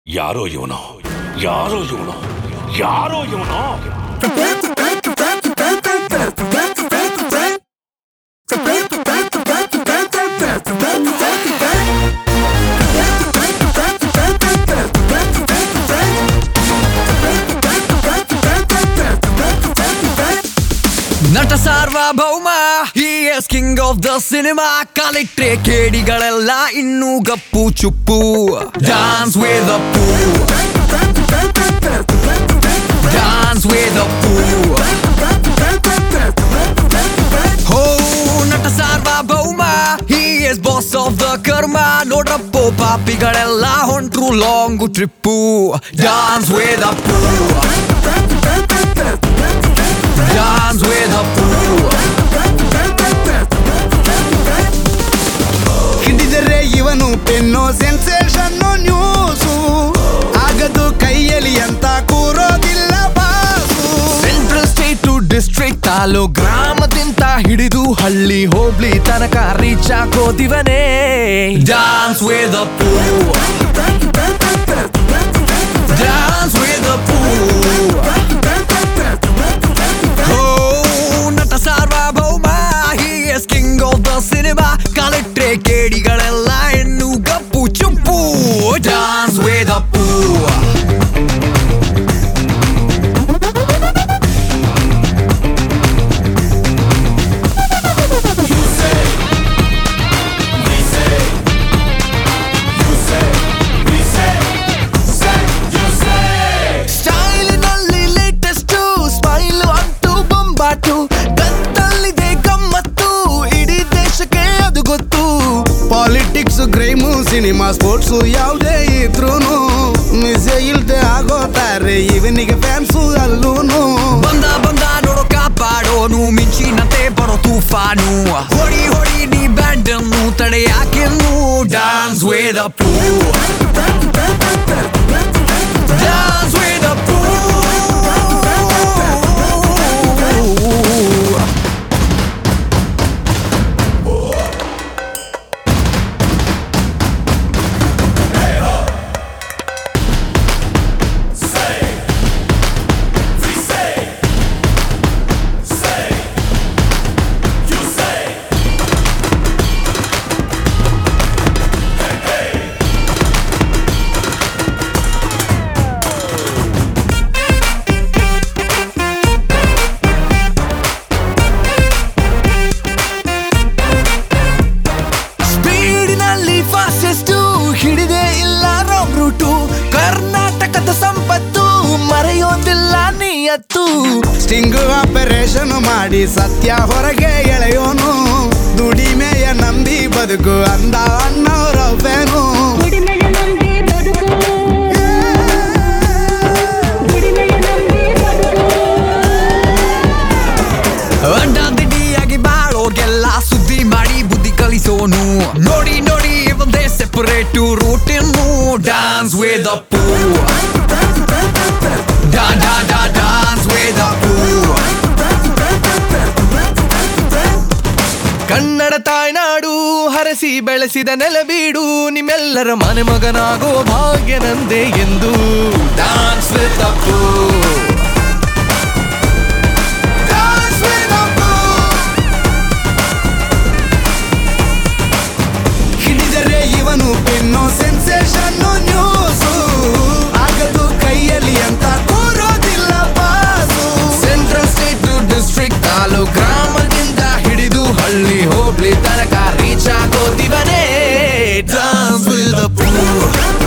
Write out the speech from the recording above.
ಯಾರೋ ಇವನು ಯಾರೋ ಇವನು ಯಾರೋ ಇವನು Nata Sarvabhouma is king of the cinema ಕಾಲಿಟ್ರೆ ಕೇಡಿಗಳೆಲ್ಲ ಇನ್ನೂ ಗಪ್ಪು ಚುಪ್ಪು ಡಾನ್ಸ್ ವೇದ ಪೂ ಡಾನ್ಸ್ ವೇದ ಪೂ ಹೋ Nata Sarvabhouma he is boss of the ಕರ್ಮ ನೋಡ್ರಪ್ಪೋ ಪಾಪಿಗಳೆಲ್ಲ ಹೊಂಟ್ರು ಲಾಂಗ್ ಟ್ರಿಪ್ಪು ಡಾನ್ಸ್ ವೇದ ಪೂ ಡಾನ್ಸ್ ವೇದ ಪೂ ಹಿಡಿದರೆ ಇವನು ಪೆನ್ನು ಸೆನ್ಸೇಷನ್ ನ್ಯೂಸು ಆಗದು ಕೈಯಲ್ಲಿ ಅಂತ ಕೂರೋದಿಲ್ಲ boss central state to district ತಾಲೂ ಗ್ರಾಮದಿಂದ ಹಿಡಿದು ಹಳ್ಳಿ ಹೋಬ್ಳಿ ತನಕ ರೀಚ್ ಆಗೋದಿವನೇ ಡಾನ್ಸ್ ವೇದ ಪೂ ಡಾನ್ಸ್ ವೇದ ಪೂ ಹೋ Nata Sarvabhouma he is king of the cinema ಕಾಲಿಟ್ರೆ ಕೇಡಿಗಳೆಲ್ಲ ಹೆಣ್ಣು ಗಪ್ಪು ಚುಪ್ಪು ಡಾನ್ಸ್ ವೇದ ಪೂ ಸ್ಟೈಲಿನಲ್ಲಿ ಲೇಟೆಸ್ಟ್ ಸ್ಮೈಲ್ ಅಂತೂ ಬೊಂಬಾಟು ಗತ್ತಲ್ಲಿದೆ ಗಮ್ಮತ್ತು ಇಡೀ ದೇಶಕ್ಕೆ ಅದು ಗೊತ್ತು ಪಾಲಿಟಿಕ್ಸ್ ಕ್ರೈಮು ಸಿನಿಮಾ ಸ್ಪೋರ್ಟ್ಸು ಯಾವುದೇ ಇದ್ರೂನು ಮಿಸೆ ಇಲ್ದೆ ಆಗೋತಾರೆ ಇವನಿಗೆ ಫ್ಯಾನ್ಸು ಅಲ್ಲೂನು ಬಂದ ಬಂದ ನೋಡೋ ಕಾಪಾಡೋನು ಮಿಂಚಿನಂತೆ ಬರೋ ತೂಫಾನು ಹೊಡಿ ಹೊಡಿ ನೀ ಬ್ಯಾಂಡ್ ಅನ್ನು ತಡೆಯಾಕೆನ್ನು ಡಾನ್ಸ್ ವೇದ ಪೂ ಡಾನ್ಸ್ ವೇದ ಪೂ ಸ್ಪೀಡಿನಲ್ಲಿ ಫಾಸ್ಟೆಸ್ಟ್ ಹಿಡಿದೇ ಇಲ್ಲ ರಾಂಗ್ ರೂಟು ಕರ್ನಾಟಕದ ಸಂಪತ್ತು ಮರೆಯೋದಿಲ್ಲ ನಿಯತ್ತು ಸ್ಟಿಂಗ್ ಆಪರೇಷನ್ ಮಾಡಿ ಸತ್ಯ ಹೊರಗೆ ಎಳೆಯೋನು ದುಡಿಮೆಯ ನಂಬಿ ಬದುಕು ಅಂದ ಅಣ್ಣವರ ಫ್ಯಾನು ದುಡಿಮೆಯ ನಂಬಿ ಬದುಕು ದುಡಿಮೆಯ ನಂಬಿ ಬದುಕು ಅಡ್ಡಾದಿಡ್ಡಿಯಾಗಿ ಬಾಳೋಗೆಲ್ಲ ಸುದ್ದಿ ಮಾಡಿ ಬುದ್ಧಿ ಕಲಿಸೋನು ನೋಡಿ ನೋಡಿ ಒಂದೇ ಸೆಪರೇಟ್ ರೂಟಿನ್ನು ಡಾನ್ಸ್ ವೇದ ಪೂ ಡಾ ಡಾ ಡಾ ಡಾನ್ಸ್ ವೇದ ಪೂ ಕನ್ನಡ ತಾಯ್ನಾಡು ಹರಸಿ ಬೆಳೆಸಿದ ನೆಲಬೀಡು ನಿಮ್ಮೆಲ್ಲರ ಮನೆ ಮಗನಾಗೋ ಭಾಗ್ಯ ನಂದೆ ಎಂದು dance with Appu dance with Appu ಹಿಡಿದರೆ ಇವನು ಪೆನ್ನು ಸೆನ್ಸೇಷನ್ ನ್ಯೂಸು ಆಗದು ಕೈಯಲ್ಲಿ ಅಂತ ಕೂರೋದಿಲ್ಲ ಬಾಸು ಸೆಂಟ್ರಲ್ ಸ್ಟೇಟ್ ಡಿಸ್ಟ್ರಿಕ್ಟ್ ತಾಲೂ ಗ್ರಾಮದಿಂದ ಹಿಡಿದು ಹಳ್ಳಿ ಹೋಗ್ಲಿ ತನಕ ರೀಚ್ ಆಗೋದಿವನೇ ಡಾನ್ಸ್ ವಿತ್ ದ